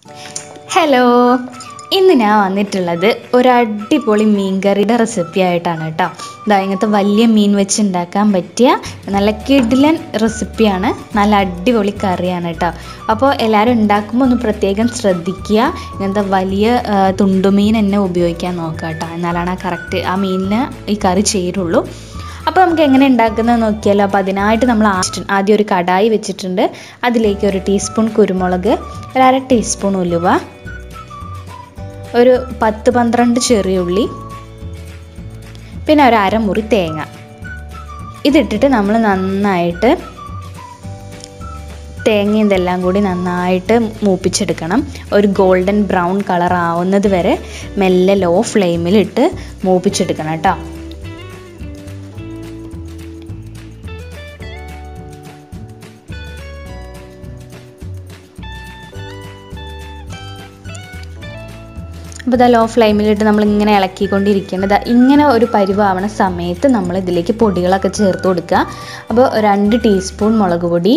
hello ഇന്ന് ഞാൻ വന്നിട്ടുള്ളത് ഒരു അടിപൊളി മീൻകറിയുടെ റെസിപ്പി ആയിട്ടാണ് കേട്ടോ ഇതാ ഇങ്ങനത്തെ വലിയ മീൻ വെച്ച് ഉണ്ടാക്കാൻ പറ്റിയ നല്ല കിടിലൻ റെസിപ്പിയാണ് നല്ല അടിപൊളി കറിയാണ് കേട്ടോ അപ്പോൾ എല്ലാവരും ഉണ്ടാക്കുമ്പോൾ ഒന്ന് പ്രത്യേകം ശ്രദ്ധിക്കുക ഇങ്ങനത്തെ വലിയ ആ, തുണ്ടുമീൻ തന്നെ ഉപയോഗിക്കാൻ നോക്കുക കേട്ടോ എന്നാലാണ് ആ കറക്റ്റ് ആ മീനിന് ഈ കറി ചേരുള്ളൂ അപ്പോൾ നമുക്ക് എങ്ങനെ ഉണ്ടാക്കുന്നത് നോക്കിയാലോ അപ്പോൾ അതിനായിട്ട് നമ്മൾ ആസ്റ്റ്- ആദ്യം ഒരു കടായി വെച്ചിട്ടുണ്ട് അതിലേക്ക് ഒരു ടീസ്പൂൺ കുരുമുളക് ഒരു അര ടീസ്പൂൺ ഉലുവ ഒരു പത്ത് പന്ത്രണ്ട് ചെറിയ ഉള്ളി പിന്നെ ഒരു അരമുറി തേങ്ങ ഇതിട്ടിട്ട് നമ്മൾ നന്നായിട്ട് തേങ്ങ ഇതെല്ലാം കൂടി നന്നായിട്ട് മൂപ്പിച്ചെടുക്കണം ഒരു ഗോൾഡൻ ബ്രൗൺ കളർ ആവുന്നത് വരെ മെല്ലെ ലോ ഫ്ലെയിമിലിട്ട് മൂപ്പിച്ചെടുക്കണം കേട്ടോ അപ്പോൾ ഇതാ ലോ ഫ്ലെയിമിലിട്ട് നമ്മൾ ഇങ്ങനെ ഇളക്കിക്കൊണ്ടിരിക്കേണ്ടത് ഇങ്ങനെ ഒരു പരിവാവണ സമയത്ത് നമ്മൾ ഇതിലേക്ക് പൊടികളൊക്കെ ചേർത്ത് കൊടുക്കുക അപ്പോൾ രണ്ട് ടീസ്പൂൺ മുളക് പൊടി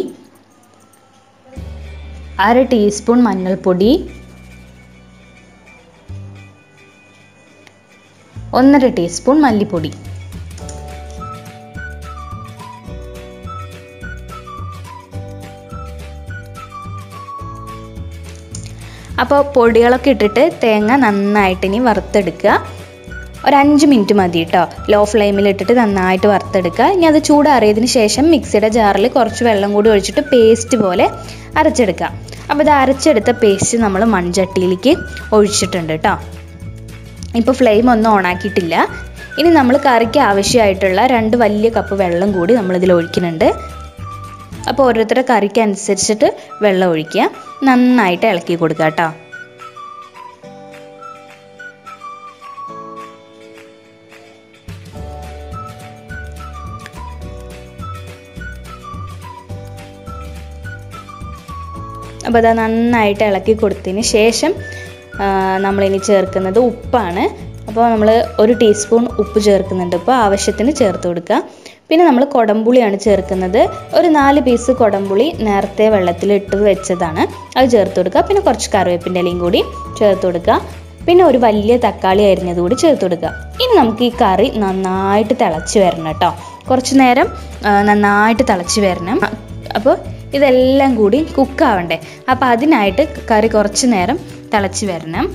അര ടീസ്പൂൺ മഞ്ഞൾപ്പൊടി ഒന്നര ടീസ്പൂൺ മല്ലിപ്പൊടി അപ്പോൾ പൊടികളൊക്കെ ഇട്ടിട്ട് തേങ്ങ നന്നായിട്ട് ഇനി വറുത്തെടുക്കുക ഒരു അഞ്ച് മിനിറ്റ് മതി കേട്ടോ ലോ ഫ്ലെയിമിൽ ഇട്ടിട്ട് നന്നായിട്ട് വറുത്തെടുക്കുക ഇനി അത് ചൂടാറിയതിന് ശേഷം മിക്സിയുടെ ജാറിൽ കുറച്ച് വെള്ളം കൂടി ഒഴിച്ചിട്ട് പേസ്റ്റ് പോലെ അരച്ചെടുക്കുക അപ്പോൾ ഇത് അരച്ചെടുത്ത പേസ്റ്റ് നമ്മൾ മൺചട്ടിയിലേക്ക് ഒഴിച്ചിട്ടുണ്ട് കേട്ടോ ഇപ്പോൾ ഫ്ലെയിം ഒന്നും ഓണാക്കിയിട്ടില്ല ഇനി നമ്മൾ കറിക്ക് ആവശ്യമായിട്ടുള്ള രണ്ട് വലിയ കപ്പ് വെള്ളം കൂടി നമ്മളിതിൽ ഒഴിക്കുന്നുണ്ട് അപ്പോൾ ഓരോരുത്തരുടെ കറിക്ക് അനുസരിച്ചിട്ട് വെള്ളം ഒഴിക്കുക നന്നായിട്ട് ഇളക്കി കൊടുക്കുക കേട്ടോ അപ്പോൾ അത് നന്നായിട്ട് ഇളക്കി കൊടുത്തതിന് ശേഷം ആ, നമ്മളിനി ചേർക്കുന്നത് ഉപ്പാണ് അപ്പോൾ നമ്മൾ ഒരു ടീസ്പൂൺ ഉപ്പ് ചേർക്കുന്നുണ്ട് ഇപ്പോൾ ആവശ്യത്തിന് ചേർത്ത് കൊടുക്കുക പിന്നെ നമ്മൾ കുടംപുളിയാണ് ചേർക്കുന്നത് ഒരു നാല് പീസ് കുടംപുളി നേരത്തെ വെള്ളത്തിൽ ഇട്ട് വെച്ചതാണ് അത് ചേർത്ത് കൊടുക്കുക പിന്നെ കുറച്ച് കറിവേപ്പിൻ്റെ ഇലയും കൂടി ചേർത്ത് കൊടുക്കുക പിന്നെ ഒരു വലിയ തക്കാളി അരിഞ്ഞത് കൂടി ചേർത്ത് കൊടുക്കുക ഇനി നമുക്ക് ഈ കറി നന്നായിട്ട് തിളച്ച് വരണം കേട്ടോ കുറച്ച് നേരം ആ, നന്നായിട്ട് തിളച്ച് വരണം അപ്പോൾ ഇതെല്ലാം കൂടി കുക്കാവണ്ടേ അപ്പോൾ അതിനായിട്ട് കറി കുറച്ച് നേരം തിളച്ച് വരണം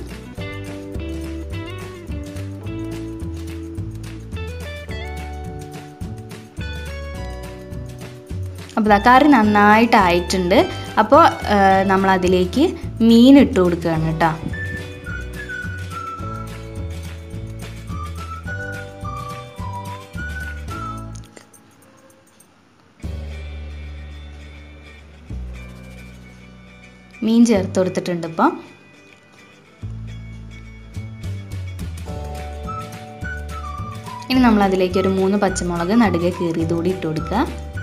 അപ്പോൾ ദാ കറി നന്നായിട്ട് ആയിട്ടുണ്ട് അപ്പോൾ നമ്മൾ അതിലേക്ക് മീൻ ഇട്ട് കൊടുക്കുകയാണ് കേട്ടോ മീൻ ചേർത്ത് കൊടുത്തിട്ടുണ്ട് ഇപ്പോൾ ഇനി നമ്മൾ അതിലേക്ക് ഒരു മൂന്ന് പച്ചമുളക് നടുകെ കീറിയത് കൂടി ഇട്ട് കൊടുക്കുക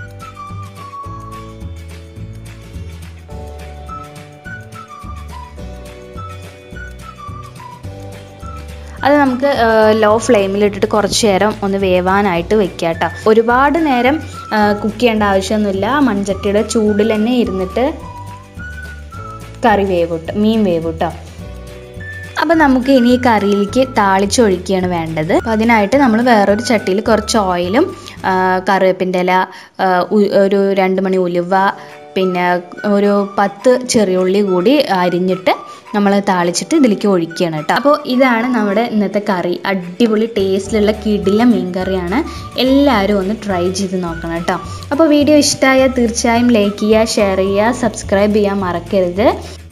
അത് നമുക്ക് ലോ ഫ്ലെയിമിൽ ഇട്ടിട്ട് കുറച്ച് നേരം ഒന്ന് വേവാനായിട്ട് വെക്കുക കേട്ടോ ഒരുപാട് നേരം കുക്ക് ചെയ്യേണ്ട ആവശ്യമൊന്നുമില്ല മൺചട്ടിയുടെ ചൂടിൽ തന്നെ ഇരുന്നിട്ട് കറി വേവിട്ട് മീൻ വേവിട്ടോ അപ്പം നമുക്ക് ഇനി ഈ കറിയിലേക്ക് താളിച്ചൊഴിക്കുകയാണ് വേണ്ടത് അപ്പം അതിനായിട്ട് നമ്മൾ വേറൊരു ചട്ടിയിൽ കുറച്ച് ഓയിലും ആ, കറിവേപ്പിൻ്റെ ഇല ആ, ഉ- ഒരു രണ്ട് മണി ഉലുവ പിന്നെ ഒരു പത്ത് ചെറിയുള്ളി കൂടി അരിഞ്ഞിട്ട് നമ്മൾ താളിച്ചിട്ട് ഇതിലേക്ക് ഒഴിക്കുകയാണ് കേട്ടോ അപ്പോൾ ഇതാണ് നമ്മുടെ ഇന്നത്തെ കറി അടിപൊളി ടേസ്റ്റിലുള്ള കിടില മീൻ കറിയാണ് എല്ലാവരും ഒന്ന് ട്രൈ ചെയ്ത് നോക്കണം കേട്ടോ അപ്പോൾ വീഡിയോ ഇഷ്ടമായാൽ തീർച്ചയായും ലൈക്ക് ചെയ്യുക ഷെയർ ചെയ്യുക സബ്സ്ക്രൈബ് ചെയ്യാൻ മറക്കരുത്